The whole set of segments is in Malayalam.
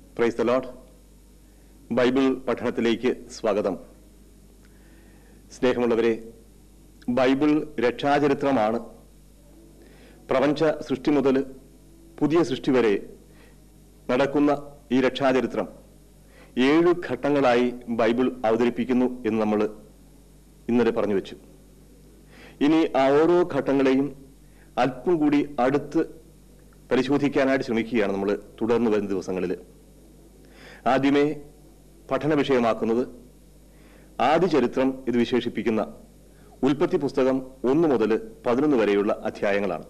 പ്രൈസ് ദ ലോഡ് ബൈബിൾ പഠനത്തിലേക്ക് സ്വാഗതം സ്നേഹമുള്ളവരെ ബൈബിൾ രക്ഷാചരിത്രമാണ് പ്രപഞ്ച സൃഷ്ടി മുതൽ പുതിയ സൃഷ്ടി വരെ നടക്കുന്ന ഈ രക്ഷാചരിത്രം ഏഴു ഘട്ടങ്ങളായി ബൈബിൾ അവതരിപ്പിക്കുന്നു എന്ന് നമ്മൾ ഇന്നലെ പറഞ്ഞു വെച്ചു ഇനി ആ ഓരോ ഘട്ടങ്ങളെയും അല്പം കൂടി അടുത്ത് പരിശോധിക്കാനായിട്ട് ശ്രമിക്കുകയാണ് നമ്മൾ തുടർന്ന് വരുന്ന ദിവസങ്ങളിൽ ആദ്യമേ പഠന വിഷയമാക്കുന്നത് ആദ്യ ചരിത്രം ഇത് വിശേഷിപ്പിക്കുന്ന ഉൽപ്പത്തി പുസ്തകം ഒന്ന് മുതൽ പതിനൊന്ന് വരെയുള്ള അധ്യായങ്ങളാണ്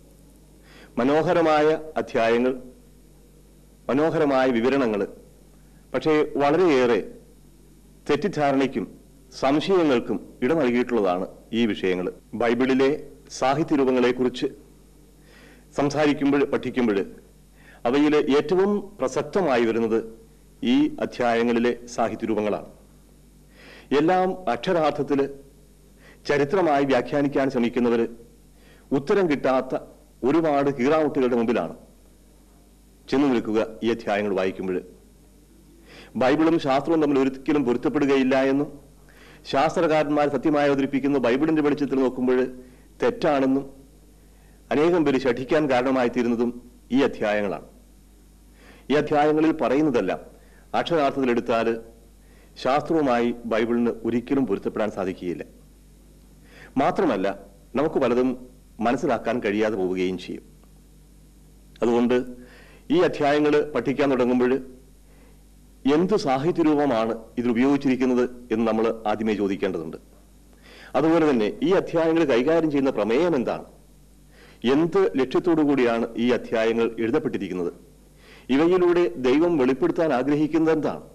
മനോഹരമായ അധ്യായങ്ങൾ മനോഹരമായ വിവരണങ്ങൾ പക്ഷേ വളരെയേറെ തെറ്റിദ്ധാരണയ്ക്കും സംശയങ്ങൾക്കും ഇട നൽകിയിട്ടുള്ളതാണ് ഈ വിഷയങ്ങൾ ബൈബിളിലെ സാഹിത്യ രൂപങ്ങളെക്കുറിച്ച് സംസാരിക്കുമ്പോൾ പഠിക്കുമ്പോൾ അവയിൽ ഏറ്റവും പ്രസക്തമായി വരുന്നത് ഈ അധ്യായങ്ങളിലെ സാഹിത്യ രൂപങ്ങളാണ് എല്ലാം അക്ഷരാർത്ഥത്തിൽ ചരിത്രമായി വ്യാഖ്യാനിക്കാൻ ശ്രമിക്കുന്നവർ ഉത്തരം കിട്ടാത്ത ഒരുപാട് കീറാമുട്ടുകളുടെ മുമ്പിലാണ് ചെന്നു നിൽക്കുക ഈ അധ്യായങ്ങൾ വായിക്കുമ്പോൾ ബൈബിളും ശാസ്ത്രവും തമ്മിൽ ഒരിക്കലും പൊരുത്തപ്പെടുകയില്ല എന്നും ശാസ്ത്രകാരന്മാർ സത്യമായി അവതരിപ്പിക്കുന്ന ബൈബിളിന്റെ വെളിച്ചത്തിൽ നോക്കുമ്പോൾ തെറ്റാണെന്നും അനേകം പേര് ശഠിക്കാൻ കാരണമായി തീരുന്നതും ഈ അധ്യായങ്ങളാണ് ഈ അധ്യായങ്ങളിൽ പറയുന്നതെല്ലാം അക്ഷരാർത്ഥത്തിൽ എടുത്താൽ ശാസ്ത്രവുമായി ബൈബിളിന് ഒരിക്കലും പൊരുത്തപ്പെടാൻ സാധിക്കുകയില്ല മാത്രമല്ല നമുക്ക് പലതും മനസ്സിലാക്കാൻ കഴിയാതെ പോവുകയും ചെയ്യും അതുകൊണ്ട് ഈ അധ്യായങ്ങൾ പഠിക്കാൻ തുടങ്ങുമ്പോൾ എന്ത് സാഹിത്യ രൂപമാണ് ഇതിൽ ഉപയോഗിച്ചിരിക്കുന്നത് എന്ന് നമ്മൾ ആദ്യമേ ചോദിക്കേണ്ടതുണ്ട് അതുപോലെ തന്നെ ഈ അധ്യായങ്ങൾ കൈകാര്യം ചെയ്യുന്ന പ്രമേയം എന്താണ് എന്ത് ലക്ഷ്യത്തോടു കൂടിയാണ് ഈ അധ്യായങ്ങൾ എഴുതപ്പെട്ടിരിക്കുന്നത് ഇവയിലൂടെ ദൈവം വെളിപ്പെടുത്താൻ ആഗ്രഹിക്കുന്നത് എന്താണ്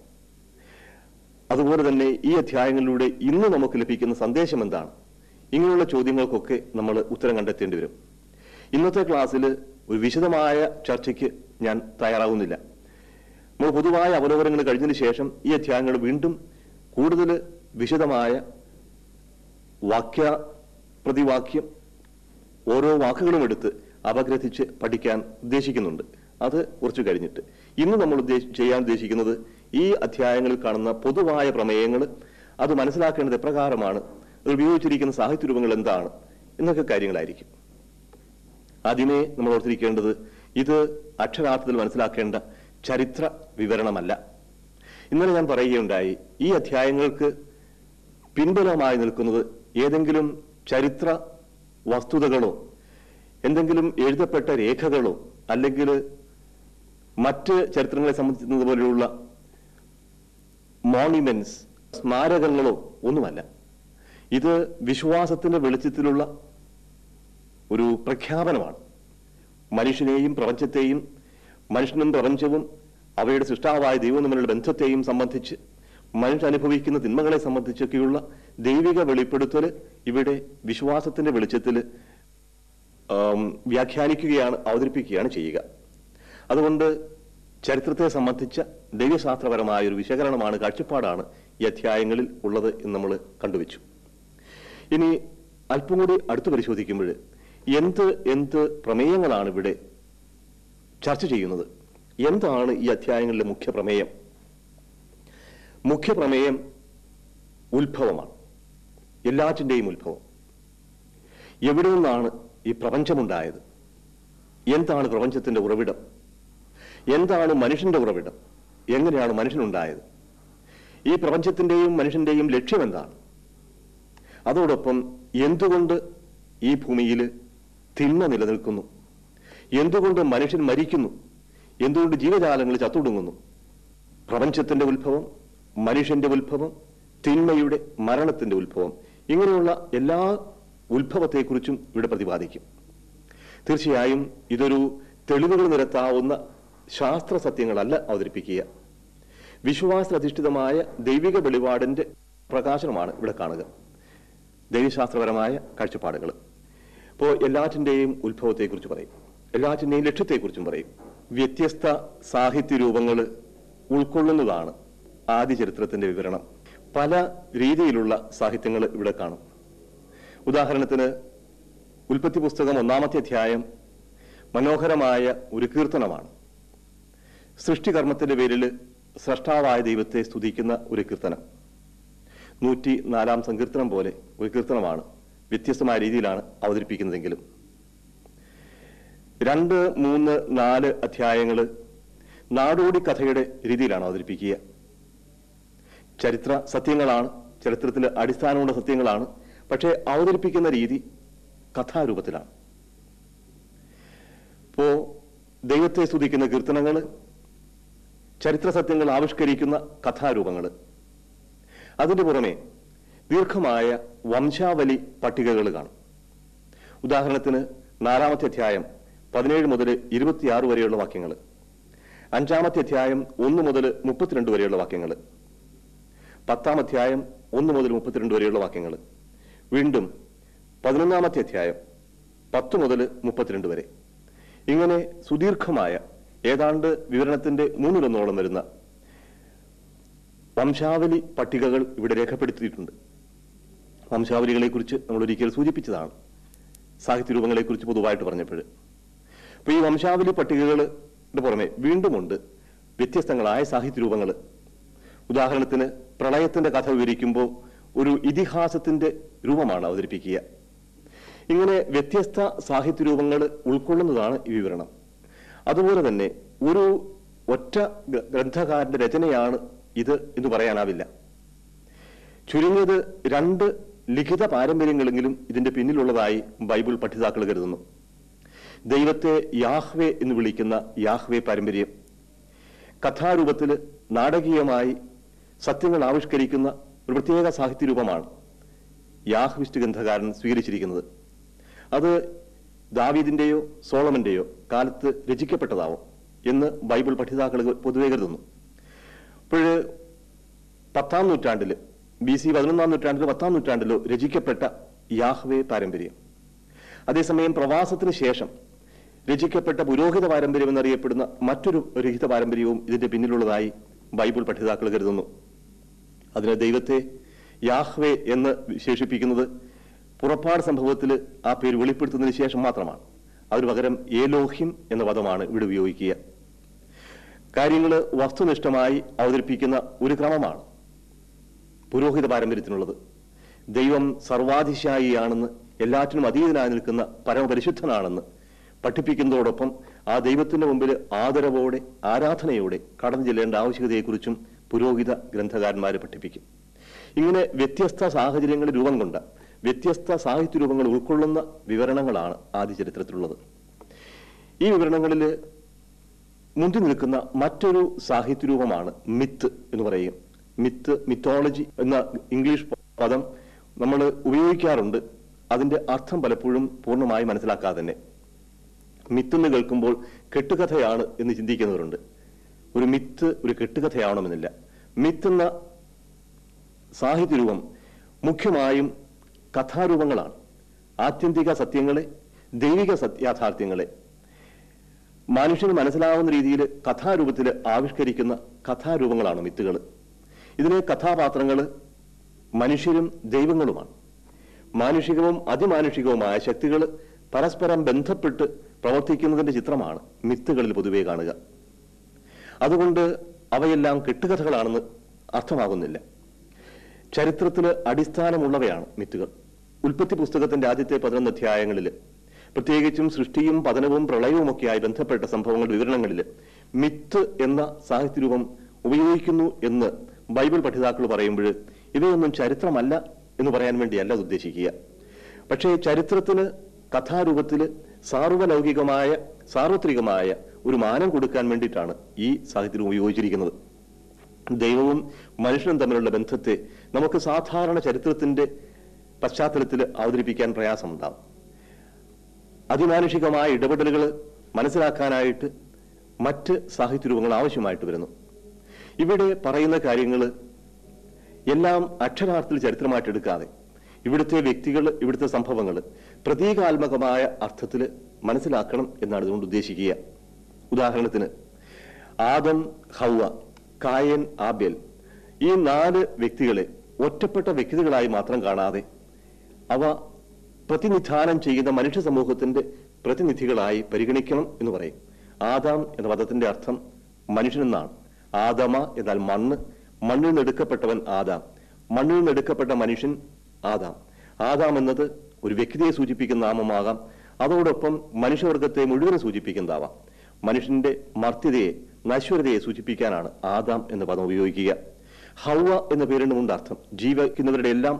അതുപോലെ തന്നെ ഈ അധ്യായങ്ങളിലൂടെ ഇന്ന് നമുക്ക് ലഭിക്കുന്ന സന്ദേശം എന്താണ് ഇങ്ങനെയുള്ള ചോദ്യങ്ങൾക്കൊക്കെ നമ്മൾ ഉത്തരം കണ്ടെത്തേണ്ടി വരും ഇന്നത്തെ ക്ലാസ്സിൽ ഒരു വിശദമായ ചർച്ചയ്ക്ക് ഞാൻ തയ്യാറാകുന്നില്ല നമ്മൾ പൊതുവായ അവലോകനങ്ങൾ കഴിഞ്ഞതിന് ശേഷം ഈ അധ്യായങ്ങൾ വീണ്ടും കൂടുതൽ വിശദമായ വാക്യ പ്രതിവാക്യം ഓരോ വാക്കുകളും എടുത്ത് അപഗ്രഥിച്ച് പഠിക്കാൻ ഉദ്ദേശിക്കുന്നുണ്ട് അത് കുറച്ച് കഴിഞ്ഞിട്ട് ഇന്ന് നമ്മൾ ഉദ്ദേശ- ചെയ്യാൻ ഉദ്ദേശിക്കുന്നത് ഈ അധ്യായങ്ങളിൽ കാണുന്ന പൊതുവായ പ്രമേയങ്ങൾ അത് മനസ്സിലാക്കേണ്ടത് എപ്രകാരമാണ് അത് ഉപയോഗിച്ചിരിക്കുന്ന സാഹിത്യ രൂപങ്ങൾ എന്താണ് എന്നൊക്കെ കാര്യങ്ങളായിരിക്കും ആദ്യമേ നമ്മൾ ഓർത്തിരിക്കേണ്ടത് ഇത് അക്ഷരാർത്ഥത്തിൽ മനസ്സിലാക്കേണ്ട ചരിത്ര വിവരണമല്ല ഇന്നലെ ഞാൻ പറയുകയുണ്ടായി ഈ അധ്യായങ്ങൾക്ക് പിൻബലമായി നിൽക്കുന്നത് ഏതെങ്കിലും ചരിത്ര വസ്തുതകളോ എന്തെങ്കിലും എഴുതപ്പെട്ട രേഖകളോ അല്ലെങ്കിൽ മറ്റ് ചരിത്രങ്ങളെ സംബന്ധിക്കുന്നത് പോലെയുള്ള മോണിമെന്റ്സ് സ്മാരകങ്ങളോ ഒന്നുമല്ല ഇത് വിശ്വാസത്തിന്റെ വെളിച്ചത്തിലുള്ള ഒരു പ്രഖ്യാപനമാണ് മനുഷ്യനെയും പ്രപഞ്ചത്തെയും മനുഷ്യനും പ്രപഞ്ചവും അവയുടെ സൃഷ്ടാവായ ദൈവവും തമ്മിലുള്ള ബന്ധത്തെയും സംബന്ധിച്ച് മനുഷ്യൻ അനുഭവിക്കുന്ന തിന്മകളെ സംബന്ധിച്ചൊക്കെയുള്ള ദൈവിക വെളിപ്പെടുത്തൽ ഇവിടെ വിശ്വാസത്തിന്റെ വെളിച്ചത്തിൽ ആം, വ്യാഖ്യാനിക്കുകയാണ് അവതരിപ്പിക്കുകയാണ് ചെയ്യുക അതുകൊണ്ട് ചരിത്രത്തെ സംബന്ധിച്ച ദൈവശാസ്ത്രപരമായ ഒരു വിശകലനമാണ് കാഴ്ചപ്പാടാണ് ഈ അധ്യായങ്ങളിൽ ഉള്ളത് എന്ന് നമ്മൾ കണ്ടുവച്ചു ഇനി അല്പം കൂടി അടുത്ത് പരിശോധിക്കുമ്പോൾ എന്ത് എന്ത് പ്രമേയങ്ങളാണ് ഇവിടെ ചർച്ച ചെയ്യുന്നത് എന്താണ് ഈ അധ്യായങ്ങളിലെ മുഖ്യ പ്രമേയം മുഖ്യ പ്രമേയം ഉത്ഭവമാണ് എല്ലാറ്റിൻ്റെയും ഉത്ഭവം എവിടെ നിന്നാണ് ഈ പ്രപഞ്ചമുണ്ടായത് എന്താണ് പ്രപഞ്ചത്തിന്റെ ഉറവിടം എന്താണ് മനുഷ്യന്റെ ഉറവിടം എങ്ങനെയാണ് മനുഷ്യനുണ്ടായത് ഈ പ്രപഞ്ചത്തിന്റെയും മനുഷ്യന്റെയും ലക്ഷ്യം എന്താണ് അതോടൊപ്പം എന്തുകൊണ്ട് ഈ ഭൂമിയിൽ തിന്മ നിലനിൽക്കുന്നു എന്തുകൊണ്ട് മനുഷ്യൻ മരിക്കുന്നു എന്തുകൊണ്ട് ജീവജാലങ്ങൾ ചത്തൊടുങ്ങുന്നു പ്രപഞ്ചത്തിന്റെ ഉത്ഭവം മനുഷ്യന്റെ ഉത്ഭവം തിന്മയുടെ മരണത്തിന്റെ ഉത്ഭവം ഇങ്ങനെയുള്ള എല്ലാ ഉത്ഭവത്തെക്കുറിച്ചും ഇവിടെ പ്രതിപാദിക്കും തീർച്ചയായും ഇതൊരു തെളിവുകൾ നിരത്താവുന്ന ശാസ്ത്ര സത്യങ്ങളല്ല അവതരിപ്പിക്കുക വിശ്വാസാധിഷ്ഠിതമായ ദൈവിക വെളിപാടിന്റെ പ്രകാശനമാണ് ഇവിടെ കാണുക ദൈവശാസ്ത്രപരമായ കാഴ്ചപ്പാടുകൾ ഇപ്പോൾ എല്ലാറ്റിൻ്റെയും ഉത്ഭവത്തെക്കുറിച്ച് പറയും എല്ലാറ്റിൻ്റെയും ലക്ഷ്യത്തെക്കുറിച്ചും പറയും വ്യത്യസ്ത സാഹിത്യ രൂപങ്ങൾ ഉൾക്കൊള്ളുന്നതാണ് ആദ്യ ചരിത്രത്തിന്റെ വിവരണം പല രീതിയിലുള്ള സാഹിത്യങ്ങൾ ഇവിടെ കാണും ഉദാഹരണത്തിന് ഉൽപ്പത്തി പുസ്തകം ഒന്നാമത്തെ അധ്യായം മനോഹരമായ ഒരു കീർത്തനമാണ് സൃഷ്ടികർമ്മത്തിന്റെ പേരിൽ സ്രഷ്ടാവായ ദൈവത്തെ സ്തുതിക്കുന്ന ഒരു കീർത്തനം നൂറ്റി നാലാം സങ്കീർത്തനം പോലെ ഒരു കീർത്തനമാണ് വ്യത്യസ്തമായ രീതിയിലാണ് അവതരിപ്പിക്കുന്നതെങ്കിലും രണ്ട് മൂന്ന് നാല് അധ്യായങ്ങൾ നാടോടി കഥയുടെ രീതിയിലാണ് അവതരിപ്പിക്കുക ചരിത്ര സത്യങ്ങളാണ് ചരിത്രത്തിൽ അടിസ്ഥാനമുള്ള സത്യങ്ങളാണ് പക്ഷേ അവതരിപ്പിക്കുന്ന രീതി കഥാരൂപത്തിലാണ് ഇപ്പോ ദൈവത്തെ സ്തുതിക്കുന്ന കീർത്തനങ്ങൾ ചരിത്ര സത്യങ്ങൾ ആവിഷ്കരിക്കുന്ന കഥാരൂപങ്ങൾ അതിന്റെ പുറമെ ദീർഘമായ വംശാവലി പട്ടികകൾ കാണും ഉദാഹരണത്തിന് നാലാമത്തെ അധ്യായം പതിനേഴ് മുതൽ ഇരുപത്തിയാറ് വരെയുള്ള വാക്യങ്ങൾ അഞ്ചാമത്തെ അധ്യായം ഒന്ന് മുതൽ മുപ്പത്തിരണ്ട് വരെയുള്ള വാക്യങ്ങൾ പത്താം അധ്യായം ഒന്ന് മുതൽ മുപ്പത്തിരണ്ട് വരെയുള്ള വാക്യങ്ങൾ വീണ്ടും പതിനൊന്നാമത്തെ അധ്യായം പത്ത് മുതൽ മുപ്പത്തിരണ്ട് വരെ ഇങ്ങനെ സുദീർഘമായ ഏതാണ്ട് വിവരണത്തിന്റെ മൂന്നിലൊന്നോളം വരുന്ന വംശാവലി പട്ടികകൾ ഇവിടെ രേഖപ്പെടുത്തിയിട്ടുണ്ട് വംശാവലികളെക്കുറിച്ച് നമ്മൾ ഒരിക്കൽ സൂചിപ്പിച്ചതാണ് സാഹിത്യരൂപങ്ങളെക്കുറിച്ച് പൊതുവായിട്ട് പറഞ്ഞപ്പോൾ അപ്പൊ ഈ വംശാവലി പട്ടികകളുടെ പുറമെ വീണ്ടുമുണ്ട് വ്യത്യസ്തങ്ങളായ സാഹിത്യരൂപങ്ങൾ ഉദാഹരണത്തിന് പ്രളയത്തിന്റെ കഥ വിവരിക്കുമ്പോൾ ഒരു ഇതിഹാസത്തിന്റെ രൂപമാണ് അവതരിപ്പിക്കുക ഇങ്ങനെ വ്യത്യസ്ത സാഹിത്യരൂപങ്ങൾ ഉൾക്കൊള്ളുന്നതാണ് ഈ വിവരണം അതുപോലെ തന്നെ ഒരു ഒറ്റ ഗ്ര- ഗ്രന്ഥകാരന്റെ രചനയാണ് ഇത് എന്ന് പറയാനാവില്ല ചുരുങ്ങിയത് രണ്ട് ലിഖിത പാരമ്പര്യങ്ങളെങ്കിലും ഇതിന്റെ പിന്നിലുള്ളതായി ബൈബിൾ പഠിതാക്കൾ കരുതുന്നു ദൈവത്തെ യാഹ്വേ എന്ന് വിളിക്കുന്ന യാഹ്വേ പാരമ്പര്യം കഥാരൂപത്തിൽ നാടകീയമായി സത്യങ്ങൾ ആവിഷ്കരിക്കുന്ന ഒരു പ്രത്യേക സാഹിത്യരൂപമാണ് യാഹ്വിസ്റ്റ് ഗ്രന്ഥകാരൻ സ്വീകരിച്ചിരിക്കുന്നത് അത് ദാവീദിന്റെയോ സോളമന്റെയോ കാലത്ത് രചിക്കപ്പെട്ടതാവും എന്ന് ബൈബിൾ പഠിതാക്കൾ പൊതുവെ കരുതുന്നു ഇപ്പോഴ് പത്താം നൂറ്റാണ്ടില് ബി സി പതിനൊന്നാം നൂറ്റാണ്ടിലോ പത്താം നൂറ്റാണ്ടിലോ രചിക്കപ്പെട്ട യാഹ്വേ പാരമ്പര്യം അതേസമയം പ്രവാസത്തിന് ശേഷം രചിക്കപ്പെട്ട പുരോഹിത പാരമ്പര്യം എന്നറിയപ്പെടുന്ന മറ്റൊരു രഹിത പാരമ്പര്യവും ഇതിന്റെ പിന്നിലുള്ളതായി ബൈബിൾ പഠിതാക്കൾ കരുതുന്നു അതിന് ദൈവത്തെ യാഹ്വേ എന്ന് വിശേഷിപ്പിക്കുന്നത് പുറപ്പാട് സംഭവത്തിൽ ആ പേര് വെളിപ്പെടുത്തുന്നതിന് ശേഷം മാത്രമാണ് അതിനു പകരം ഏലോഹിം എന്ന പദമാണ് ഇവിടെ ഉപയോഗിക്കുക കാര്യങ്ങൾ വസ്തുനിഷ്ഠമായി അവതരിപ്പിക്കുന്ന ഒരു ക്രമമാണ് പുരോഹിത പാരമ്പര്യത്തിനുള്ളത് ദൈവം സർവാധിശായിയാണെന്ന് എല്ലാറ്റിനും അതീതനായി നിൽക്കുന്ന പരമപരിശുദ്ധനാണെന്ന് പഠിപ്പിക്കുന്നതോടൊപ്പം ആ ദൈവത്തിന്റെ മുമ്പിൽ ആദരവോടെ ആരാധനയോടെ കടന്നു ചെല്ലേണ്ട ആവശ്യകതയെക്കുറിച്ചും പുരോഹിത ഗ്രന്ഥകാരന്മാരെ പഠിപ്പിക്കും ഇങ്ങനെ വ്യത്യസ്ത സാഹചര്യങ്ങളിൽ രൂപം കൊണ്ട വ്യത്യസ്ത സാഹിത്യ രൂപങ്ങൾ ഉൾക്കൊള്ളുന്ന വിവരണങ്ങളാണ് ആദ്യ ചരിത്രത്തിലുള്ളത് ഈ വിവരണങ്ങളിൽ മുന്തി നിൽക്കുന്ന മറ്റൊരു സാഹിത്യരൂപമാണ് മിത്ത് എന്ന് പറയും മിത്ത് മിത്തോളജി എന്ന ഇംഗ്ലീഷ് പദം നമ്മൾ ഉപയോഗിക്കാറുണ്ട് അതിന്റെ അർത്ഥം പലപ്പോഴും പൂർണ്ണമായി മനസ്സിലാക്കാതെ തന്നെ മിത്ത് എന്ന് കേൾക്കുമ്പോൾ കെട്ടുകഥയാണ് എന്ന് ചിന്തിക്കുന്നവരുണ്ട് ഒരു മിത്ത് ഒരു കെട്ടുകഥയാവണമെന്നില്ല മിത്ത് എന്ന സാഹിത്യരൂപം മുഖ്യമായും കഥാരൂപങ്ങളാണ് ആത്യന്തിക സത്യങ്ങളെ ദൈവിക സത്യാഥാർത്ഥ്യങ്ങളെ മനുഷ്യന് മനസ്സിലാവുന്ന രീതിയിൽ കഥാരൂപത്തിൽ ആവിഷ്കരിക്കുന്ന കഥാരൂപങ്ങളാണ് മിത്തുകൾ ഇതിന് കഥാപാത്രങ്ങൾ മനുഷ്യരും ദൈവങ്ങളുമാണ് മാനുഷികവും അതിമാനുഷികവുമായ ശക്തികൾ പരസ്പരം ബന്ധപ്പെട്ട് പ്രവർത്തിക്കുന്നതിന്റെ ചിത്രമാണ് മിത്തുകളിൽ പൊതുവെ കാണുക അതുകൊണ്ട് അവയെല്ലാം കെട്ടുകഥകളാണെന്ന് അർത്ഥമാകുന്നില്ല ചരിത്രത്തിന് അടിസ്ഥാനമുള്ളവയാണ് മിത്തുകൾ ഉൽപ്പത്തി പുസ്തകത്തിന്റെ ആദ്യത്തെ പതിനൊന്ന് അധ്യായങ്ങളിൽ പ്രത്യേകിച്ചും സൃഷ്ടിയും പതനവും പ്രളയവുമൊക്കെയായി ബന്ധപ്പെട്ട സംഭവങ്ങളുടെ വിവരണങ്ങളിൽ മിത്ത് എന്ന സാഹിത്യരൂപം ഉപയോഗിക്കുന്നു എന്ന് ബൈബിൾ പഠിതാക്കൾ പറയുമ്പോൾ ഇവയൊന്നും ചരിത്രമല്ല എന്ന് പറയാൻ വേണ്ടിയല്ല അത് ഉദ്ദേശിക്കുക പക്ഷേ ചരിത്രത്തിന് കഥാരൂപത്തിൽ സാർവലൗകികമായ സാർവത്രികമായ ഒരു മാനം കൊടുക്കാൻ വേണ്ടിയിട്ടാണ് ഈ സാഹിത്യം ഉപയോഗിച്ചിരിക്കുന്നത് ദൈവവും മനുഷ്യനും തമ്മിലുള്ള ബന്ധത്തെ നമുക്ക് സാധാരണ ചരിത്രത്തിന്റെ പശ്ചാത്തലത്തിൽ അവതരിപ്പിക്കാൻ പ്രയാസമുണ്ടാവും അതിമാനുഷികമായ ഇടപെടലുകൾ മനസ്സിലാക്കാനായിട്ട് മറ്റ് സാഹിത്യരൂപങ്ങൾ ആവശ്യമായിട്ട് വരുന്നു ഇവിടെ പറയുന്ന കാര്യങ്ങൾ എല്ലാം അക്ഷരാർത്ഥത്തിൽ ചരിത്രമായിട്ട് എടുക്കാതെ ഇവിടുത്തെ വ്യക്തികൾ ഇവിടുത്തെ സംഭവങ്ങൾ പ്രതീകാത്മകമായ അർത്ഥത്തിൽ മനസ്സിലാക്കണം എന്നാണ് ഇതുകൊണ്ട് ഉദ്ദേശിക്കുക ഉദാഹരണത്തിന് ആദം ഹൗവ കായൻ ആബേൽ ഈ നാല് വ്യക്തികളെ ഒറ്റപ്പെട്ട വ്യക്തികളായി മാത്രം കാണാതെ അവ പ്രതിനിധാനം ചെയ്യുന്ന മനുഷ്യ സമൂഹത്തിന്റെ പ്രതിനിധികളായി പരിഗണിക്കണം എന്ന് പറയും ആദാം എന്ന പദത്തിന്റെ അർത്ഥം മനുഷ്യനെന്നാണ് ആദമ എന്നാൽ മണ്ണ് മണ്ണിൽ നിന്ന് എടുക്കപ്പെട്ടവൻ ആദാം മണ്ണിൽ നിന്ന് എടുക്കപ്പെട്ട മനുഷ്യൻ ആദാം ആദാം എന്നത് ഒരു വ്യക്തിയെ സൂചിപ്പിക്കുന്ന നാമമാകാം അതോടൊപ്പം മനുഷ്യവർഗത്തെ മുഴുവനും സൂചിപ്പിക്കുന്നതാവാം മനുഷ്യന്റെ മർത്യതയെ നശ്വരതയെ സൂചിപ്പിക്കാനാണ് ആദാം എന്ന പദം ഉപയോഗിക്കുക ഹൗവ എന്ന പേരിന് ഉണ്ട് അർത്ഥം ജീവിക്കുന്നവരുടെ എല്ലാം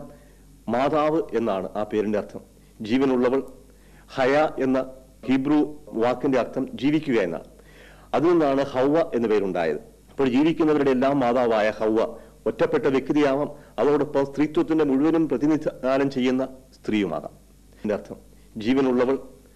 മാതാവ് എന്നാണ് ആ പേരിന്റെ അർത്ഥം ജീവനുള്ളവൾ ഹയ എന്ന ഹീബ്രു വാക്കിന്റെ അർത്ഥം ജീവിക്കുക എന്നാണ് അതിൽ നിന്നാണ് ഹൗവ എന്ന പേരുണ്ടായത് അപ്പോൾ ജീവിക്കുന്നവരുടെ എല്ലാം മാതാവായ ഹൗവ ഒറ്റപ്പെട്ട വ്യക്തിയാവാം അതോടൊപ്പം സ്ത്രീത്വത്തിന്റെ മുഴുവനും പ്രതിനിധാനം ചെയ്യുന്ന സ്ത്രീയുമാകാം ഇതിന്റെ അർത്ഥം ജീവനുള്ളവൾ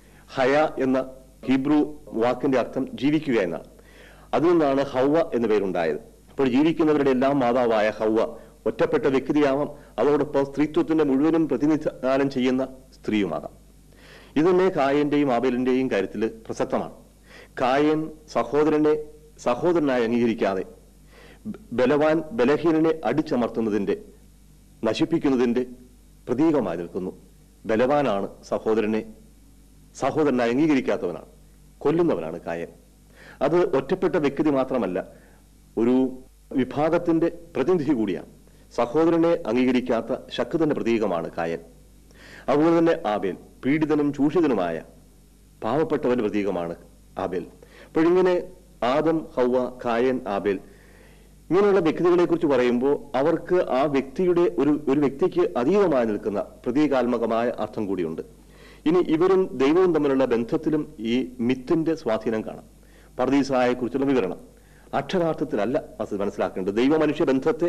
ഹയ എന്ന ഹീബ്രു വാക്കിന്റെ അർത്ഥം ജീവിക്കുക എന്നാണ് അതിൽ നിന്നാണ് ഹൗവ എന്ന പേരുണ്ടായത് അപ്പോൾ ജീവിക്കുന്നവരുടെ എല്ലാം മാതാവായ ഹൗവ ഒറ്റപ്പെട്ട വ്യക്തിയാവാം അതോടൊപ്പം സ്ത്രീത്വത്തിന്റെ മുഴുവനും പ്രതിനിധാനം ചെയ്യുന്ന സ്ത്രീയുമാകാം ഇത് തന്നെ കായന്റെയും ആബേലിന്റെയും കാര്യത്തിൽ പ്രസക്തമാണ് കായൻ സഹോദരനെ സഹോദരനായി അംഗീകരിക്കാതെ ബ- ബലവാൻ ബലഹീനനെ അടിച്ചമർത്തുന്നതിന്റെ നശിപ്പിക്കുന്നതിന്റെ പ്രതീകമായി നിൽക്കുന്നു ബലവാനാണ് സഹോദരനെ സഹോദരനായി അംഗീകരിക്കാത്തവനാണ് കൊല്ലുന്നവനാണ് കായൻ അത് ഒറ്റപ്പെട്ട വ്യക്തി മാത്രമല്ല ഒരു വിഭാഗത്തിന്റെ പ്രതിനിധി കൂടിയാണ് സഹോദരനെ അംഗീകരിക്കാത്ത ശക്തന്റെ പ്രതീകമാണ് കായൻ അതുപോലെ തന്നെ ആബേൽ പീഡിതനും ചൂഷിതനുമായ പാവപ്പെട്ടവന്റെ പ്രതീകമാണ് ആബേൽ അപ്പോഴിങ്ങനെ ആദം ഹൗവ കായൻ ആബേൽ ഇങ്ങനെയുള്ള വ്യക്തികളെ കുറിച്ച് പറയുമ്പോൾ അവർക്ക് ആ വ്യക്തിയുടെ ഒരു ഒരു വ്യക്തിക്ക് അതീതമായി നിൽക്കുന്ന പ്രതീകാത്മകമായ അർത്ഥം കൂടിയുണ്ട് ഇനി ഇവരും ദൈവവും തമ്മിലുള്ള ബന്ധത്തിലും ഈ മിത്തിന്റെ സ്വാധീനം കാണാം പർദീസായെ കുറിച്ചുള്ള വിവരണം അക്ഷരാർത്ഥത്തിലല്ല അത് മനസ്സിലാക്കേണ്ടത് ദൈവ മനുഷ്യ ബന്ധത്തെ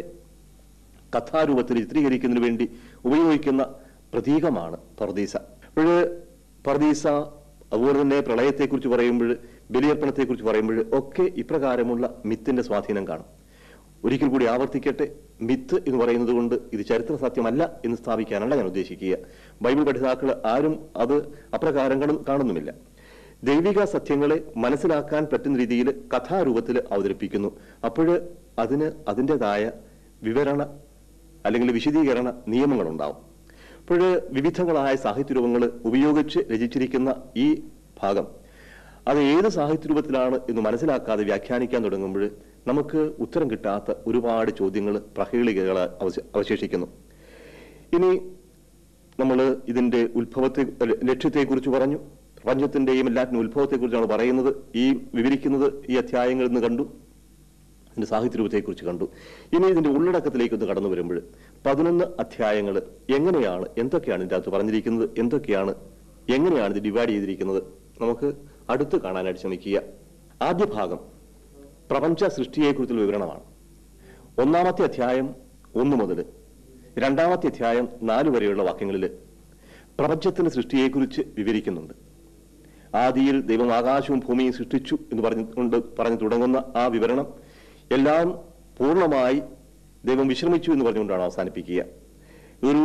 കഥാരൂപത്തിൽ ചിത്രീകരിക്കുന്നതിന് വേണ്ടി ഉപയോഗിക്കുന്ന പ്രതീകമാണ് പർദീസ അപ്പോഴ് പർദീസ അതുപോലെ തന്നെ പ്രളയത്തെക്കുറിച്ച് പറയുമ്പോൾ ബലിയർപ്പണത്തെക്കുറിച്ച് പറയുമ്പോൾ ഒക്കെ ഇപ്രകാരമുള്ള മിത്തിന്റെ സ്വാധീനം കാണും ഒരിക്കൽ കൂടി ആവർത്തിക്കട്ടെ മിത്ത് എന്ന് പറയുന്നത് കൊണ്ട് ഇത് ചരിത്ര സത്യമല്ല എന്ന് സ്ഥാപിക്കാനല്ല ഞാൻ ഉദ്ദേശിക്കുക ബൈബിൾ പഠിതാക്കൾ ആരും അത് അപ്രകാരം കാണു- കാണുന്നുമില്ല ദൈവിക സത്യങ്ങളെ മനസ്സിലാക്കാൻ പറ്റുന്ന രീതിയിൽ കഥാരൂപത്തിൽ അവതരിപ്പിക്കുന്നു അപ്പോൾ അതിന് അതിൻ്റെതായ വിവരണ അല്ലെങ്കിൽ വിശദീകരണ നിയമങ്ങളുണ്ടാവും അപ്പോൾ വിവിധങ്ങളായ സാഹിത്യരൂപങ്ങൾ ഉപയോഗിച്ച് രചിച്ചിരിക്കുന്ന ഈ ഭാഗം അത് ഏത് സാഹിത്യരൂപത്തിലാണ് എന്ന് മനസ്സിലാക്കാതെ വ്യാഖ്യാനിക്കാൻ തുടങ്ങുമ്പോൾ നമുക്ക് ഉത്തരം കിട്ടാത്ത ഒരുപാട് ചോദ്യങ്ങൾ പ്രഹേളികകൾ അവശ- അവശേഷിക്കുന്നു ഇനി നമ്മൾ ഇതിന്റെ ഉത്ഭവത്തെ അല്ല, ലക്ഷ്യത്തെക്കുറിച്ച് പറഞ്ഞു പ്രപഞ്ചത്തിന്റെയും എല്ലാറ്റിനും ഉത്ഭവത്തെക്കുറിച്ചാണ് പറയുന്നത് ഈ വിവരിക്കുന്നത് ഈ അധ്യായങ്ങളിൽ നിന്ന് കണ്ടു ഇതിന്റെ സാഹിത്യരൂപത്തെക്കുറിച്ച് കണ്ടു ഇനി ഇതിന്റെ ഉള്ളടക്കത്തിലേക്ക് ഒന്ന് കടന്നു വരുമ്പോൾ പതിനൊന്ന് അധ്യായങ്ങൾ എങ്ങനെയാണ് എന്തൊക്കെയാണ് ഇതിന്റെ അകത്ത് പറഞ്ഞിരിക്കുന്നത് എന്തൊക്കെയാണ് എങ്ങനെയാണ് ഇത് ഡിവൈഡ് ചെയ്തിരിക്കുന്നത് നമുക്ക് അടുത്ത് കാണാനായിട്ട് ശ്രമിക്കുക ആദ്യ ഭാഗം പ്രപഞ്ച സൃഷ്ടിയെക്കുറിച്ചുള്ള വിവരണമാണ് ഒന്നാമത്തെ അധ്യായം ഒന്ന് മുതൽ രണ്ടാമത്തെ അധ്യായം നാല് വരെയുള്ള വാക്യങ്ങളിൽ പ്രപഞ്ചത്തിന്റെ സൃഷ്ടിയെക്കുറിച്ച് വിവരിക്കുന്നുണ്ട് ആദിയിൽ ദൈവം ആകാശവും ഭൂമിയും സൃഷ്ടിച്ചു എന്ന് പറഞ്ഞുകൊണ്ട് പറഞ്ഞു തുടങ്ങുന്ന ആ വിവരണം എല്ലാം പൂർണ്ണമായി ദൈവം വിശ്രമിച്ചു എന്ന് പറഞ്ഞുകൊണ്ടാണ് അവസാനിപ്പിക്കുക ഒരു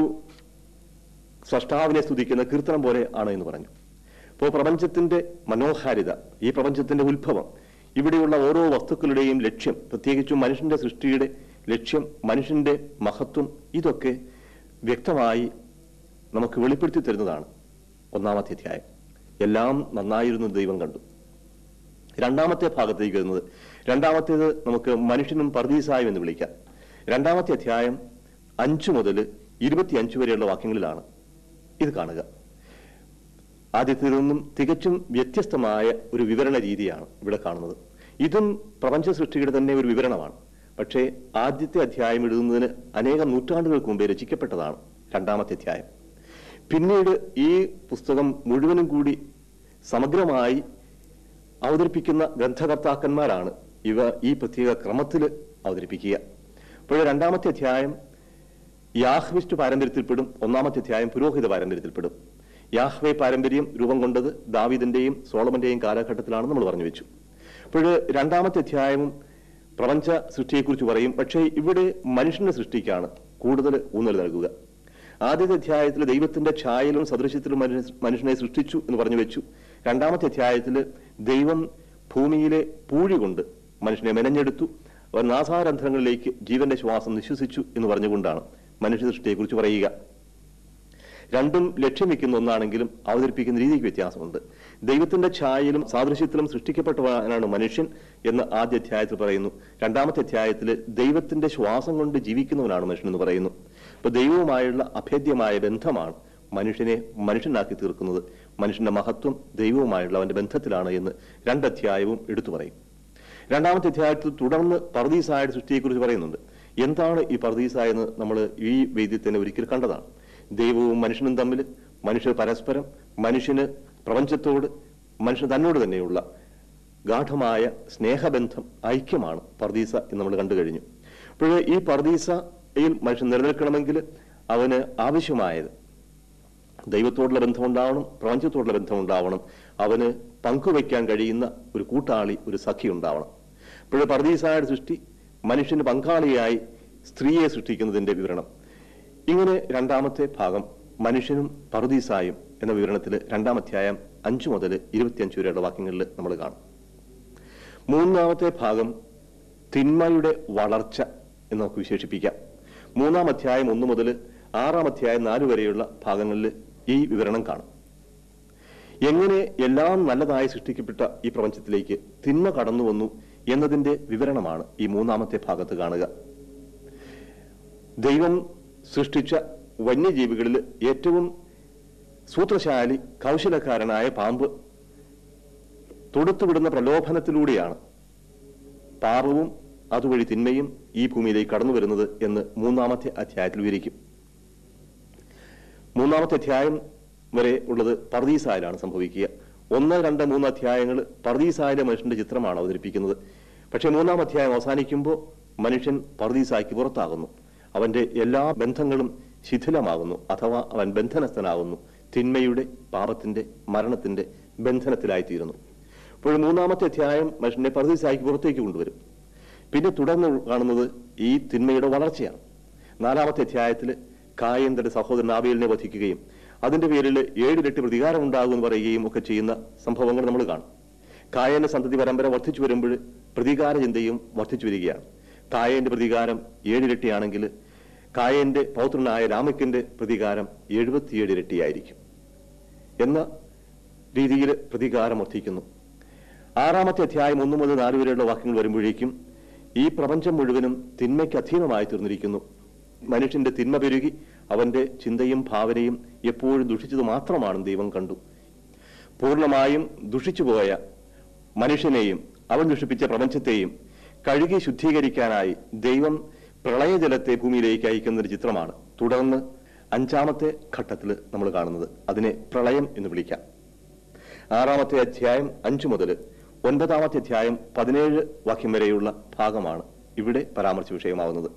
സ്രഷ്ടാവിനെ സ്തുതിക്കുന്ന കീർത്തനം പോലെ ആണ് എന്ന് പറഞ്ഞു അപ്പോൾ പ്രപഞ്ചത്തിന്റെ മനോഹാരിത ഈ പ്രപഞ്ചത്തിന്റെ ഉത്ഭവം ഇവിടെയുള്ള ഓരോ വസ്തുക്കളുടെയും ലക്ഷ്യം പ്രത്യേകിച്ചും മനുഷ്യന്റെ സൃഷ്ടിയുടെ ലക്ഷ്യം മനുഷ്യന്റെ മഹത്വം ഇതൊക്കെ വ്യക്തമായി നമുക്ക് വെളിപ്പെടുത്തി തരുന്നതാണ് ഒന്നാമത്തെ അധ്യായം എല്ലാം നന്നായിരുന്നു എന്ന് ദൈവം കണ്ടു രണ്ടാമത്തെ ഭാഗത്തേക്ക് വരുന്നത് രണ്ടാമത്തേത് നമുക്ക് മനുഷ്യനും പർദീസായും എന്ന് വിളിക്കാം രണ്ടാമത്തെ അധ്യായം അഞ്ചു മുതൽ ഇരുപത്തിയഞ്ച് വരെയുള്ള വാക്യങ്ങളിലാണ് ഇത് കാണുക ആദ്യത്തിൽ നിന്നും തികച്ചും വ്യത്യസ്തമായ ഒരു വിവരണ രീതിയാണ് ഇവിടെ കാണുന്നത് ഇതും പ്രപഞ്ച സൃഷ്ടിയുടെ തന്നെ ഒരു വിവരണമാണ് പക്ഷേ ആദ്യത്തെ അധ്യായം എഴുതുന്നതിന് അനേകം നൂറ്റാണ്ടുകൾക്ക് മുമ്പേ രചിക്കപ്പെട്ടതാണ് രണ്ടാമത്തെ അധ്യായം പിന്നീട് ഈ പുസ്തകം മുഴുവനും കൂടി സമഗ്രമായി അവതരിപ്പിക്കുന്ന ഗ്രന്ഥകർത്താക്കന്മാരാണ് ഇവ ഈ പ്രത്യേക ക്രമത്തിൽ അവതരിപ്പിക്കുക അപ്പോൾ രണ്ടാമത്തെ അധ്യായം യാഹ്വിസ്റ്റ് പാരമ്പര്യത്തിൽപ്പെടും ഒന്നാമത്തെ അധ്യായം പുരോഹിത പാരമ്പര്യത്തിൽപ്പെടും യാഹ്വേ പാരമ്പര്യം രൂപം കൊണ്ടത് ദാവീദിന്റെയും സോളമന്റെയും കാലഘട്ടത്തിലാണെന്ന് നമ്മൾ പറഞ്ഞു വെച്ചു അപ്പോൾ രണ്ടാമത്തെ അധ്യായവും പ്രപഞ്ച സൃഷ്ടിയെക്കുറിച്ച് പറയും പക്ഷേ ഇവിടെ മനുഷ്യന്റെ സൃഷ്ടിക്കാണ് കൂടുതൽ ഊന്നൽ നൽകുക ആദ്യത്തെ അധ്യായത്തിൽ ദൈവത്തിന്റെ ഛായയിലും സദൃശ്യത്തിലും മനുഷ്യ- മനുഷ്യനെ സൃഷ്ടിച്ചു എന്ന് പറഞ്ഞു വെച്ചു രണ്ടാമത്തെ അധ്യായത്തിൽ ദൈവം ഭൂമിയിലെ പൂഴി കൊണ്ട് മനുഷ്യനെ മെനഞ്ഞെടുത്തു അവർ നാസാരന്ധ്രങ്ങളിലേക്ക് ജീവന്റെ ശ്വാസം നിശ്വസിച്ചു എന്ന് പറഞ്ഞുകൊണ്ടാണ് മനുഷ്യ സൃഷ്ടിയെക്കുറിച്ച് പറയുക രണ്ടും ലക്ഷ്യം വെക്കുന്ന ഒന്നാണെങ്കിലും അവതരിപ്പിക്കുന്ന രീതിക്ക് വ്യത്യാസമുണ്ട് ദൈവത്തിന്റെ ഛായയിലും സാദൃശ്യത്തിലും സൃഷ്ടിക്കപ്പെട്ടവനാണ് മനുഷ്യൻ എന്ന് ആദ്യ അധ്യായത്തിൽ പറയുന്നു രണ്ടാമത്തെ അധ്യായത്തിൽ ദൈവത്തിന്റെ ശ്വാസം കൊണ്ട് ജീവിക്കുന്നവനാണ് മനുഷ്യൻ എന്ന് പറയുന്നു അപ്പൊ ദൈവവുമായുള്ള അഭേദ്യമായ ബന്ധമാണ് മനുഷ്യനെ മനുഷ്യനാക്കി തീർക്കുന്നത് മനുഷ്യന്റെ മഹത്വം ദൈവവുമായുള്ള അവന്റെ ബന്ധത്തിലാണ് എന്ന് രണ്ടധ്യായവും എടുത്തു പറയും രണ്ടാമത്തെ അധ്യായത്തിൽ തുടർന്ന് പർദീസായുടെ സൃഷ്ടിയെക്കുറിച്ച് പറയുന്നുണ്ട് എന്താണ് ഈ പർദീസ എന്ന് നമ്മൾ ഈ വേദ്യത്തിനെ ഒരിക്കൽ കണ്ടതാണ് ദൈവവും മനുഷ്യനും തമ്മിൽ മനുഷ്യർ പരസ്പരം മനുഷ്യന് പ്രപഞ്ചത്തോട് മനുഷ്യൻ തന്നോട് തന്നെയുള്ള ഗാഠമായ സ്നേഹബന്ധം ഐക്യമാണ് പർദീസ എന്ന് നമ്മൾ കണ്ടു കഴിഞ്ഞു അപ്പോൾ ഈ പർദീസയിൽ മനുഷ്യൻ നിലനിൽക്കണമെങ്കിൽ അവന് ആവശ്യമായത് ദൈവത്തോടുള്ള ബന്ധമുണ്ടാവണം പ്രപഞ്ചത്തോടുള്ള ബന്ധമുണ്ടാവണം അവന് പങ്കുവയ്ക്കാൻ കഴിയുന്ന ഒരു കൂട്ടാളി ഒരു സഖി ഉണ്ടാവണം ഇപ്പോൾ പർദീസായുടെ സൃഷ്ടി മനുഷ്യന് പങ്കാളിയായി സ്ത്രീയെ സൃഷ്ടിക്കുന്നതിന്റെ വിവരണം ഇങ്ങനെ രണ്ടാമത്തെ ഭാഗം മനുഷ്യനും പർദീസായും എന്ന വിവരണത്തിൽ രണ്ടാം അധ്യായം അഞ്ചു മുതൽ ഇരുപത്തിയഞ്ച് വരെയുള്ള വാക്യങ്ങളിൽ നമ്മൾ കാണും മൂന്നാമത്തെ ഭാഗം തിന്മയുടെ വളർച്ച എന്ന് നമുക്ക് വിശേഷിപ്പിക്കാം മൂന്നാം അധ്യായം ഒന്ന് മുതൽ ആറാം അധ്യായം നാല് വരെയുള്ള ഭാഗങ്ങളിൽ ഈ വിവരണം കാണും എങ്ങനെ എല്ലാം നല്ലതായി സൃഷ്ടിക്കപ്പെട്ട ഈ പ്രപഞ്ചത്തിലേക്ക് തിന്മ കടന്നു വന്നു എന്നതിന്റെ വിവരണമാണ് ഈ മൂന്നാമത്തെ ഭാഗത്ത് കാണുക ദൈവം സൃഷ്ടിച്ച വന്യജീവികളിൽ ഏറ്റവും സൂത്രശാലി കൗശലക്കാരനായ പാമ്പ് തൊടുത്തുവിടുന്ന പ്രലോഭനത്തിലൂടെയാണ് പാപവും അതുവഴി തിന്മയും ഈ ഭൂമിയിലേക്ക് കടന്നു വരുന്നത് എന്ന് മൂന്നാമത്തെ അധ്യായത്തിൽ വിവരിക്കും മൂന്നാമത്തെ അധ്യായം വരെ ഉള്ളത് പർദീസായിലാണ് സംഭവിക്കുക ഒന്ന് രണ്ട് മൂന്ന് അധ്യായങ്ങൾ പർദീസായിലെ മനുഷ്യന്റെ ചിത്രമാണ് അവതരിപ്പിക്കുന്നത് പക്ഷേ മൂന്നാം അധ്യായം അവസാനിക്കുമ്പോൾ മനുഷ്യൻ പർദീസായ്ക്ക് പുറത്താകുന്നു അവന്റെ എല്ലാ ബന്ധങ്ങളും ശിഥിലമാകുന്നു അഥവാ അവൻ ബന്ധനസ്ഥനാകുന്നു തിന്മയുടെ പാപത്തിന്റെ മരണത്തിന്റെ ബന്ധനത്തിലായിത്തീരുന്നു അപ്പോൾ മൂന്നാമത്തെ അധ്യായം മനുഷ്യനെ പർദീസായ്ക്ക് പുറത്തേക്ക് കൊണ്ടുവരും പിന്നെ തുടർന്ന് കാണുന്നത് ഈ തിന്മയുടെ വളർച്ചയാണ് നാലാമത്തെ അധ്യായത്തിൽ കായൻ തന്റെ സഹോദരൻ ആബേലിനെ വധിക്കുകയും അതിന്റെ പേരിൽ ഏഴിരട്ടി പ്രതികാരം ഉണ്ടാകുമെന്ന് പറയുകയും ഒക്കെ ചെയ്യുന്ന സംഭവങ്ങൾ നമ്മൾ കാണും കായന്റെ സന്തതി പരമ്പര വർദ്ധിച്ചു വരുമ്പോൾ പ്രതികാര ചിന്തയും വർദ്ധിച്ചു വരികയാണ് കായന്റെ പ്രതികാരം ഏഴിരട്ടിയാണെങ്കിൽ കായന്റെ പൗത്രനായ രാമയ്ക്കന്റെ പ്രതികാരം എഴുപത്തിയേഴ് ഇരട്ടിയായിരിക്കും എന്ന രീതിയിൽ പ്രതികാരം വർദ്ധിക്കുന്നു ആറാമത്തെ അധ്യായം ഒന്ന് മുതൽ നാല് വരെയുള്ള വാക്യങ്ങൾ വരുമ്പോഴേക്കും ഈ പ്രപഞ്ചം മുഴുവനും തിന്മയ്ക്ക് അധീനമായി തീർന്നിരിക്കുന്നു മനുഷ്യന്റെ തിന്മ പെരുകി അവന്റെ ചിന്തയും ഭാവനയും എപ്പോഴും ദുഷിച്ചത് മാത്രമാണെന്ന് ദൈവം കണ്ടു പൂർണ്ണമായും ദുഷിച്ചുപോയ മനുഷ്യനെയും അവൻ ദുഷിപ്പിച്ച പ്രപഞ്ചത്തെയും കഴുകി ശുദ്ധീകരിക്കാനായി ദൈവം പ്രളയജലത്തെ ഭൂമിയിലേക്ക് അയക്കുന്ന ഒരു ചിത്രമാണ് തുടർന്ന് അഞ്ചാമത്തെ ഘട്ടത്തിൽ നമ്മൾ കാണുന്നത് അതിനെ പ്രളയം എന്ന് വിളിക്കാം ആറാമത്തെ അധ്യായം അഞ്ചു മുതൽ ഒൻപതാമത്തെ അധ്യായം പതിനേഴ് വാക്യം വരെയുള്ള ഭാഗമാണ് ഇവിടെ പരാമർശ വിഷയമാവുന്നത്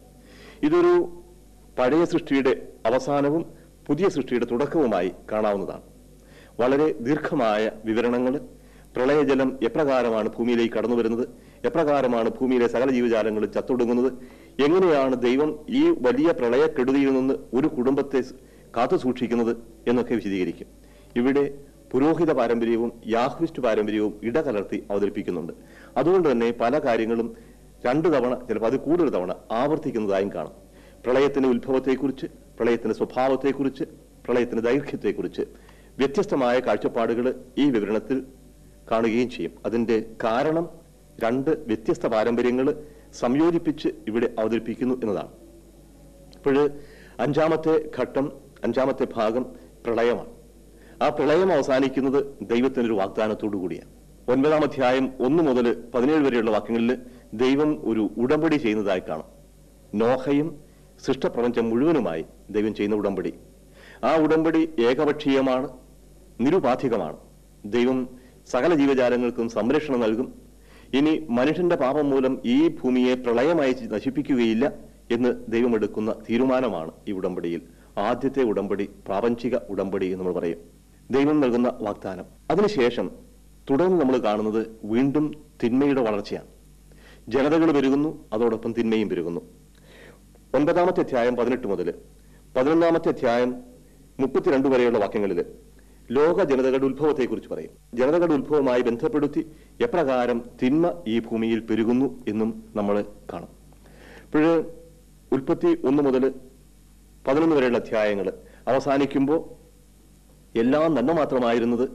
ഇതൊരു പഴയ സൃഷ്ടിയുടെ അവസാനവും പുതിയ സൃഷ്ടിയുടെ തുടക്കവുമായി കാണാവുന്നതാണ് വളരെ ദീർഘമായ വിവരണങ്ങൾ പ്രളയജലം എപ്രകാരമാണ് ഭൂമിയിലേക്ക് കടന്നു വരുന്നത് എപ്രകാരമാണ് ഭൂമിയിലെ സകല ജീവജാലങ്ങളും ചത്തൊടുങ്ങുന്നത് എങ്ങനെയാണ് ദൈവം ഈ വലിയ പ്രളയക്കെടുതിയിൽ നിന്ന് ഒരു കുടുംബത്തെ സ് കാത്തു സൂക്ഷിക്കുന്നത് എന്നൊക്കെ വിശദീകരിക്കും ഇവിടെ പുരോഹിത പാരമ്പര്യവും യാഹ്വിസ്റ്റ് പാരമ്പര്യവും ഇടകലർത്തി അവതരിപ്പിക്കുന്നുണ്ട് അതുകൊണ്ട് തന്നെ പല കാര്യങ്ങളും രണ്ടു തവണ ചിലപ്പോൾ അത് കൂടുതൽ തവണ ആവർത്തിക്കുന്നതായും കാണാം പ്രളയത്തിന്റെ ഉത്ഭവത്തെക്കുറിച്ച് പ്രളയത്തിന്റെ സ്വഭാവത്തെക്കുറിച്ച് പ്രളയത്തിന്റെ ദൈർഘ്യത്തെക്കുറിച്ച് വ്യത്യസ്തമായ കാഴ്ചപ്പാടുകൾ ഈ വിവരണത്തിൽ കാണുകയും ചെയ്യും അതിന്റെ കാരണം രണ്ട് വ്യത്യസ്ത പാരമ്പര്യങ്ങൾ സംയോജിപ്പിച്ച് ഇവിടെ അവതരിപ്പിക്കുന്നു എന്നതാണ് അപ്പോൾ അഞ്ചാമത്തെ ഘട്ടം അഞ്ചാമത്തെ ഭാഗം പ്രളയമാണ് ആ പ്രളയം അവസാനിക്കുന്നത് ദൈവത്തിനൊരു വാഗ്ദാനത്തോടു കൂടിയാണ് ഒൻപതാം അധ്യായം ഒന്ന് മുതൽ പതിനേഴ് വരെയുള്ള വാക്യങ്ങളിൽ ദൈവം ഒരു ഉടമ്പടി ചെയ്യുന്നതായി കാണാം നോഹയും സൃഷ്ടപ്രപഞ്ചം മുഴുവനുമായി ദൈവം ചെയ്യുന്ന ഉടമ്പടി ആ ഉടമ്പടി ഏകപക്ഷീയമാണ് നിരുപാധികമാണ് ദൈവം സകല ജീവജാലങ്ങൾക്കും സംരക്ഷണം നൽകും ഇനി മനുഷ്യന്റെ പാപം മൂലം ഈ ഭൂമിയെ പ്രളയമായി നശിപ്പിക്കുകയില്ല എന്ന് ദൈവം എടുക്കുന്ന തീരുമാനമാണ് ഈ ഉടമ്പടിയിൽ ആദ്യത്തെ ഉടമ്പടി പ്രാപഞ്ചിക ഉടമ്പടി എന്ന് നമ്മൾ പറയും ദൈവം നൽകുന്ന വാഗ്ദാനം അതിനുശേഷം തുടർന്ന് നമ്മൾ കാണുന്നത് വീണ്ടും തിന്മയുടെ വളർച്ചയാണ് ജനതകൾ പെരുകുന്നു അതോടൊപ്പം തിന്മയും പെരുകുന്നു ഒൻപതാമത്തെ അധ്യായം പതിനെട്ട് മുതൽ പതിനൊന്നാമത്തെ അധ്യായം മുപ്പത്തിരണ്ട് വരെയുള്ള വാക്യങ്ങളിൽ ലോക ജനതകളുടെ ഉത്ഭവത്തെക്കുറിച്ച് പറയും ജനതകളുടെ ഉത്ഭവവുമായി ബന്ധപ്പെടുത്തി എപ്രകാരം തിന്മ ഈ ഭൂമിയിൽ പെരുകുന്നു എന്നും നമ്മൾ കാണും അപ്പോൾ ഉൽപ്പത്തി ഒന്ന് മുതൽ പതിനൊന്ന് വരെയുള്ള അധ്യായങ്ങൾ അവസാനിക്കുമ്പോൾ എല്ലാം നന്മ മാത്രമായിരുന്നത്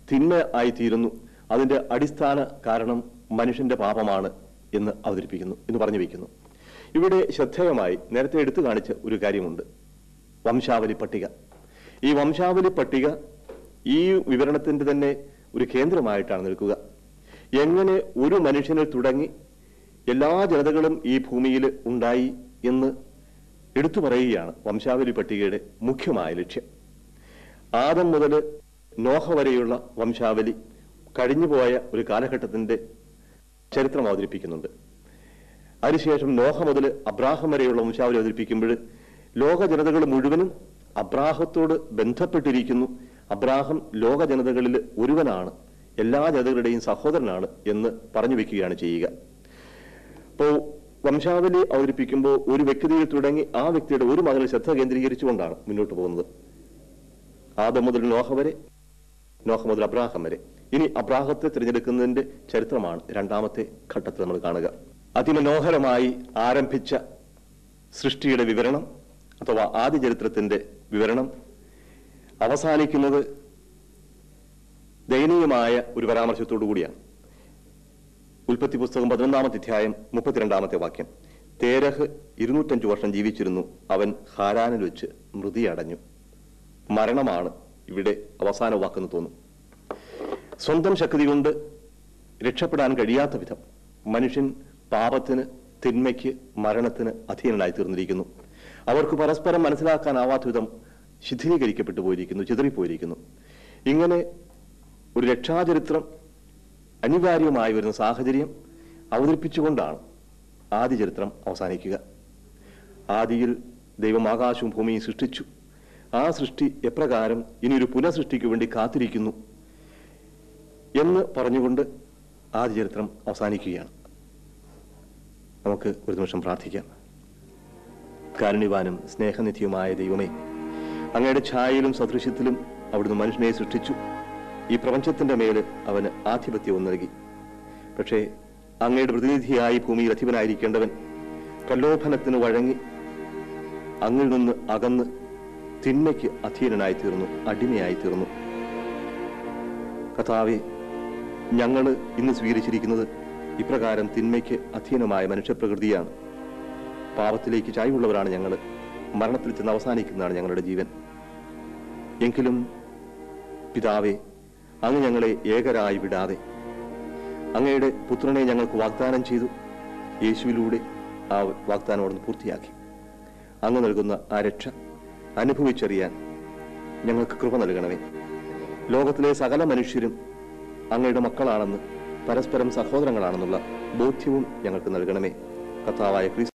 തിന്മ ആയിത്തീരുന്നു അതിന്റെ അടിസ്ഥാന കാരണം മനുഷ്യന്റെ പാപമാണ് എന്ന് അവതരിപ്പിക്കുന്നു എന്ന് പറഞ്ഞു വയ്ക്കുന്നു ഇവിടെ ശ്രദ്ധേയമായി നേരത്തെ എടുത്തു കാണിച്ച ഒരു കാര്യമുണ്ട് വംശാവലി പട്ടിക ഈ വംശാവലി പട്ടിക ഈ വിവരണത്തിന്റെ തന്നെ ഒരു കേന്ദ്രമായിട്ടാണ് നിൽക്കുക എങ്ങനെ ഒരു മനുഷ്യനിൽ തുടങ്ങി എല്ലാ ജനതകളും ഈ ഭൂമിയിൽ ഉണ്ടായി എന്ന് എടുത്തു പറയുകയാണ് വംശാവലി പട്ടികയുടെ മുഖ്യമായ ലക്ഷ്യം ആദം മുതൽ നോഹ വരെയുള്ള വംശാവലി കഴിഞ്ഞുപോയ ഒരു കാലഘട്ടത്തിന്റെ ചരിത്രം അവതരിപ്പിക്കുന്നുണ്ട് അതിനുശേഷം നോഹ മുതൽ അബ്രാഹം വരെയുള്ള വംശാവലി അവതരിപ്പിക്കുമ്പോൾ ലോക ജനതകൾ മുഴുവനും അബ്രാഹത്തോട് ബന്ധപ്പെട്ടിരിക്കുന്നു അബ്രാഹം ലോക ജനതകളിൽ ഒരുവനാണ് എല്ലാ ജനതകളുടെയും സഹോദരനാണ് എന്ന് പറഞ്ഞു വെക്കുകയാണ് ചെയ്യുക അപ്പോൾ വംശാവലി അവതരിപ്പിക്കുമ്പോൾ ഒരു വ്യക്തിയിൽ തുടങ്ങി ആ വ്യക്തിയുടെ ഒരു മകളിൽ ശ്രദ്ധ കേന്ദ്രീകരിച്ചുകൊണ്ടാണ് മുന്നോട്ട് പോകുന്നത് ആദം മുതൽ നോഹ വരെ നോഹ മുതൽ അബ്രാഹം വരെ ഇനി അബ്രാഹത്തെ തിരഞ്ഞെടുക്കുന്നതിന്റെ ചരിത്രമാണ് രണ്ടാമത്തെ ഘട്ടത്തിൽ നമ്മൾ കാണുക അതിമനോഹരമായി ആരംഭിച്ച സൃഷ്ടിയുടെ വിവരണം അഥവാ ആദ്യ ചരിത്രത്തിന്റെ വിവരണം അവസാനിക്കുന്നത് ദയനീയമായ ഒരു പരാമർശത്തോടു കൂടിയാണ് ഉൽപ്പത്തി പുസ്തകം പതിനൊന്നാമത്തെ അധ്യായം മുപ്പത്തിരണ്ടാമത്തെ വാക്യം തേരഹ് ഇരുന്നൂറ്റഞ്ചു വർഷം ജീവിച്ചിരുന്നു അവൻ ഹാരാനിൽ വെച്ച് മൃതി അടഞ്ഞു മരണമാണ് ഇവിടെ അവസാന വാക്കെന്ന് തോന്നും സ്വന്തം ശക്തി കൊണ്ട് രക്ഷപ്പെടാൻ കഴിയാത്ത വിധം മനുഷ്യൻ പാപത്തിന് തിന്മയ്ക്ക് മരണത്തിന് അധീനനായി തീർന്നിരിക്കുന്നു അവർക്ക് പരസ്പരം മനസ്സിലാക്കാനാവാത്ത വിധം ശിഥിലീകരിക്കപ്പെട്ടു പോയിരിക്കുന്നു ചിതറിപ്പോയിരിക്കുന്നു ഇങ്ങനെ ഒരു രക്ഷാചരിത്രം അനിവാര്യമായി വരുന്ന സാഹചര്യം അവതരിപ്പിച്ചുകൊണ്ടാണ് ആദ്യ ചരിത്രം അവസാനിക്കുക ആദിയിൽ ദൈവം ആകാശവും ഭൂമിയും സൃഷ്ടിച്ചു ആ സൃഷ്ടി എപ്രകാരം ഇനിയൊരു പുനഃസൃഷ്ടിക്ക് വേണ്ടി കാത്തിരിക്കുന്നു എന്ന് പറഞ്ഞുകൊണ്ട് ആദ്യ ചരിത്രം അവസാനിക്കുകയാണ് നമുക്ക് ഒരു നിമിഷം പ്രാർത്ഥിക്കാം കാരുണ്യവാനും സ്നേഹനിധിയുമായ ദൈവമേ അങ്ങയുടെ ഛായയിലും സദൃശ്യത്തിലും അവിടുന്ന് മനുഷ്യനെ സൃഷ്ടിച്ചു ഈ പ്രപഞ്ചത്തിന്റെ മേല് അവന് ആധിപത്യവും നൽകി പക്ഷേ അങ്ങയുടെ പ്രതിനിധിയായി ഭൂമിയിൽ അധിപനായിരിക്കേണ്ടവൻ പ്രലോഭനത്തിന് വഴങ്ങി അങ്ങിൽ നിന്ന് അകന്ന് തിന്മയ്ക്ക് അധീനനായി തീർന്നു അടിമയായി തീർന്നു കഥാവെ ഞങ്ങൾ ഇന്ന് സ്വീകരിച്ചിരിക്കുന്നത് ഇപ്രകാരം തിന്മയ്ക്ക് അധീനമായ മനുഷ്യപ്രകൃതിയാണ് പാപത്തിലേക്ക് ചായ്വുള്ളവരാണ് ഞങ്ങൾ മരണത്തിൽ ചെന്ന് അവസാനിക്കുന്നതാണ് ഞങ്ങളുടെ ജീവൻ എങ്കിലും പിതാവെ അങ്ങ് ഞങ്ങളെ ഏകരായി വിടാതെ അങ്ങയുടെ പുത്രനെ ഞങ്ങൾക്ക് വാഗ്ദാനം ചെയ്തു യേശുവിലൂടെ ആ വാഗ്ദാനം അവിടുന്ന് പൂർത്തിയാക്കി അങ്ങ് നൽകുന്ന ആ രക്ഷ അനുഭവിച്ചറിയാൻ ഞങ്ങൾക്ക് കൃപ നൽകണമേ ലോകത്തിലെ സകല മനുഷ്യരും അങ്ങയുടെ മക്കളാണെന്ന് പരസ്പരം സഹോദരങ്ങളാണെന്നുള്ള ബോധ്യവും ഞങ്ങൾക്ക് നൽകണമേ കർത്താവായ ക്രിസ്തു